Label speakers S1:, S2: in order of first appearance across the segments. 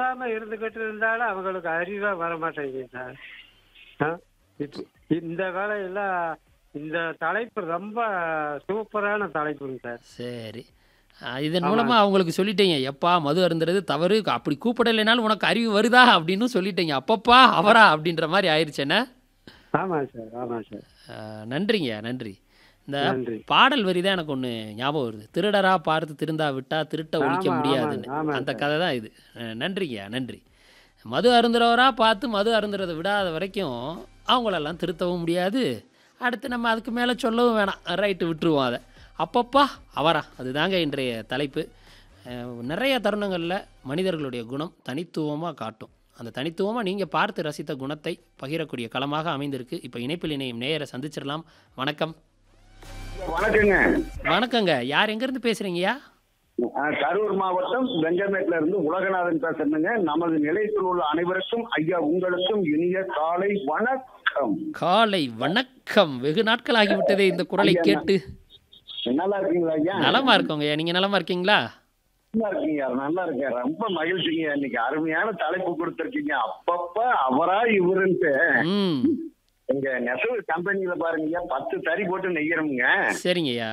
S1: சொல்லாம இருந்துகிட்டு இருந்தாலும் அவங்களுக்கு அறிவா வர மாட்டேங்குது சார் ஆ? இப்ப இந்த வேலையில இந்த தலைப்பு ரொம்ப சூப்பரான தலைப்புங்க சார்
S2: சரி ஆ, இதன் மூலமா அவங்களுக்கு சொல்லிட்டீங்க எப்பா மது அருந்துறது தவறு அப்படி கூப்பிடலைனாலும் உனக்கு அறிவு வருதா அப்படின்னு சொல்லிட்டீங்க அப்பப்பா அவரா அப்படின்ற மாதிரி ஆயிடுச்சேண்ணே
S1: ஆமா சார் ஆமா சார்
S2: ஆ, நன்றிங்க நன்றி இந்த
S1: நன்றி.
S2: பாடல் வரி தான் எனக்கு ஒன்று ஞாபகம் வருது திருடரா பார்த்து திருந்தா விட்டா திருட்ட ஒழிக்க
S1: ஆமா,
S2: முடியாதுன்னு
S1: ஆமா, ஆமா
S2: அந்த
S1: சார்.
S2: கதை தான் இது அஹ், நன்றிங்க நன்றி மது அருந்துறவரா பார்த்து மது அருந்துறதை விடாத வரைக்கும் அவங்களெல்லாம் திருத்தவும் முடியாது அடுத்து நம்ம அதுக்கு மேலே சொல்லவும் வேணாம் ரைட்டு விட்டுருவோம் அதை அப்பப்பா அவரா அதுதாங்க இன்றைய தலைப்பு அஹ், நிறைய தருணங்களில் மனிதர்களுடைய குணம் தனித்துவமாக காட்டும் அந்த தனித்துவமாக நீங்கள் பார்த்து ரசித்த குணத்தை பகிரக்கூடிய களமாக அமைந்திருக்கு இப்போ இணைப்பில் இணையும் நேயரை சந்திச்சிடலாம் வணக்கம்
S3: வணக்கங்க
S2: வணக்கங்க யார் எங்கேருந்து பேசுகிறீங்கய்யா
S3: அஹ் கரூர் மாவட்டம் வெங்கமேட்ல இருந்து உலகநாதன் பேசுறேங்க நமது நிலையத்தில் உள்ள அனைவருக்கும் ஐயா உங்களுக்கும் இனிய காலை வணக்கம்
S2: காலை வணக்கம் வெகு நாட்கள் ஆகிவிட்டதே இந்த குரலை
S3: ஐயா,
S2: கேட்டு
S3: நல்லா இருக்கீங்களா ஐயா
S2: நலமா இருக்கோங்கய்யா நீங்க நலமா இருக்கீங்களா
S3: நல்லா இருக்கீங்க நல்லா இருக்கேன் ரொம்ப மகிழ்ச்சிங்க இன்னைக்கு அருமையான தலைப்பு கொடுத்துருக்கீங்க அப்பப்ப அவரா இவருன்ட்டு
S2: ம்
S3: எங்க நெசவு கம்பெனில பாருங்க பத்து தறி போட்டு நெய்யறோம்ங்க
S2: சரிங்கய்யா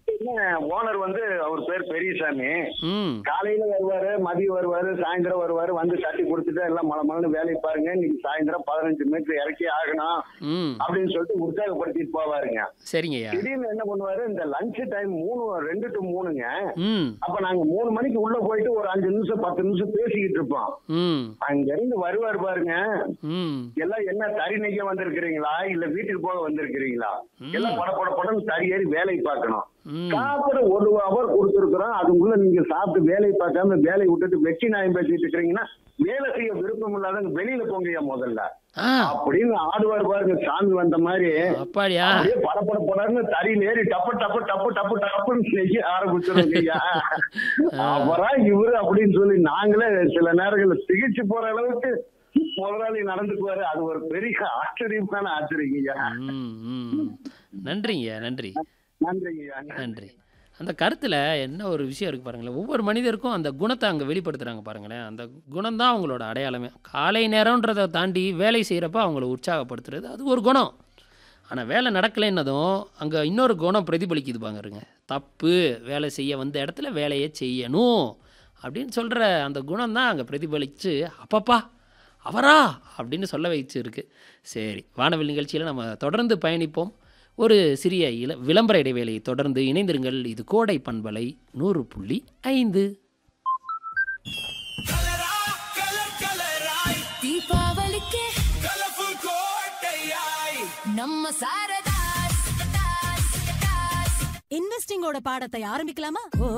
S3: ஓனர் வந்து அவர் பேர் பெரியசாமி
S2: ம்
S3: காலையில வருவாரு மதியம் வருவாரு சாயந்தரம் வருவாரு வந்து தட்டி கொடுத்துட்டு எல்லாம் மழை மழை வேலையை பாருங்க இன்னைக்கு சாயந்தரம் பதினஞ்சு மீட்டர் இறக்கி ஆகணும்
S2: ம்
S3: அப்படின்னு சொல்லிட்டு உற்சாகப்படுத்திட்டு போவாருங்க
S2: சரிங்கய்யா
S3: திடீர்னு என்ன பண்ணுவாரு இந்த லஞ்ச் டைம் மூணு ரெண்டு டு மூணுங்க
S2: ம்
S3: அப்ப நாங்க மூணு மணிக்கு உள்ள போயிட்டு ஒரு அஞ்சு நிமிஷம் பத்து நிமிஷம் பேசிக்கிட்டு இருப்போம்
S2: ம்
S3: அங்க இருந்து வருவார் பாருங்க
S2: ம்
S3: எல்லாம் என்ன தறி நெய்ய வந்திருக்கிறீங்களா இல்ல வீட்டுக்கு போக வந்திருக்கிறீங்களா எல்லாம் பட பட படம் தறி ஏறி வேலை பார்க்கணும்
S2: ம்
S3: சாப்பிட ஒரு அவர் கொடுத்துருக்குறோம் அதுக்குள்ள நீங்க சாப்பிட்டு வேலையை பார்க்காம வேலையை விட்டுட்டு வெற்றி நாயம் பேசிட்டு இருக்கிறீங்கன்னா வேலை செய்ய விருப்பம் இல்லாதவங்க வெளியில போங்கய்யா முதல்ல
S2: ஆ
S3: அப்படின்னு ஆடுவார் பாருங்க சாமி வந்த மாதிரி
S2: அப்பாடியா
S3: அப்படியே படப்பட படன்னு தறியில் ஏறி டப்பு டப்பு டப்பு டப்பு டப்புன்னு செய்ய ஆரம்பிச்சிருங்க ஐயா அவரா இவரு அப்படின்னு சொல்லி நாங்களே சில நேரங்கள்ல சிகிச்சை போற அளவுக்கு முதலாளி நடந்துக்குவாரு அது ஒரு பெரிய ஆச்சரியமான ஆச்சரியம் ஐயா
S2: ம் ம் நன்றிங்கய்யா நன்றி
S3: நன்றிங்க ஐயா
S2: நன்றி அந்த கருத்தில் என்ன ஒரு விஷயம் இருக்குது பாருங்களேன் ஒவ்வொரு மனிதருக்கும் அந்த குணத்தை அங்கே வெளிப்படுத்துகிறாங்க பாருங்களேன் அந்த குணம் தான் அவங்களோட அடையாளமே காலை நேரம்ன்றதை தாண்டி வேலை செய்கிறப்ப அவங்கள உற்சாகப்படுத்துறது அது ஒரு குணம் ஆனால் வேலை நடக்கலைன்னதும் அங்கே இன்னொரு குணம் பிரதிபலிக்குது பாருங்க தப்பு வேலை செய்ய வந்த இடத்துல வேலையை செய்யணும் அப்படின்னு சொல்கிற அந்த குணம் தான் அங்கே பிரதிபலித்து அப்பப்பா அவரா அப்படின்னு சொல்ல வச்சிருக்கு சரி வானவில் நிகழ்ச்சியில் நம்ம தொடர்ந்து பயணிப்போம் ஒரு சிறிய இல விளம்பர இடைவேளையை தொடர்ந்து இணைந்திருங்கள் இது கோடை பண்பலை நூறு புள்ளி ஐந்து
S4: ದೀಪಾವಳಿಗೆ ನಮ್ಮ ಸಾರದಾಸ್
S5: இன்வெஸ்டிங்கோட பாடத்தை ஆரம்பிக்கலாமா ஓ